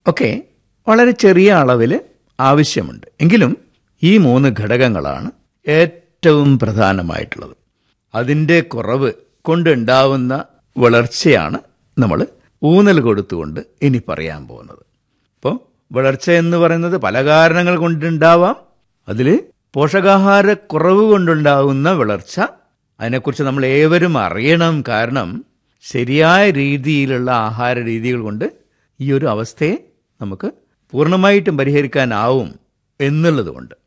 ഒക്കെ വളരെ ചെറിയ അളവിൽ ആവശ്യമുണ്ട് എങ്കിലും ഈ മൂന്ന് ഘടകങ്ങളാണ് ഏറ്റവും പ്രധാനമായിട്ടുള്ളത് അതിൻ്റെ കുറവ് കൊണ്ടുണ്ടാവുന്ന വളർച്ചയാണ് നമ്മൾ ഊന്നൽ കൊടുത്തുകൊണ്ട് ഇനി പറയാൻ പോകുന്നത് അപ്പോൾ വളർച്ച എന്ന് പറയുന്നത് പല കാരണങ്ങൾ കൊണ്ടുണ്ടാവാം അതിൽ പോഷകാഹാരക്കുറവ് കൊണ്ടുണ്ടാകുന്ന വളർച്ച അതിനെക്കുറിച്ച് നമ്മൾ ഏവരും അറിയണം കാരണം ശരിയായ രീതിയിലുള്ള ആഹാര രീതികൾ കൊണ്ട് ഈ ഒരു അവസ്ഥയെ നമുക്ക് പൂർണ്ണമായിട്ടും പരിഹരിക്കാനാവും എന്നുള്ളതുകൊണ്ട്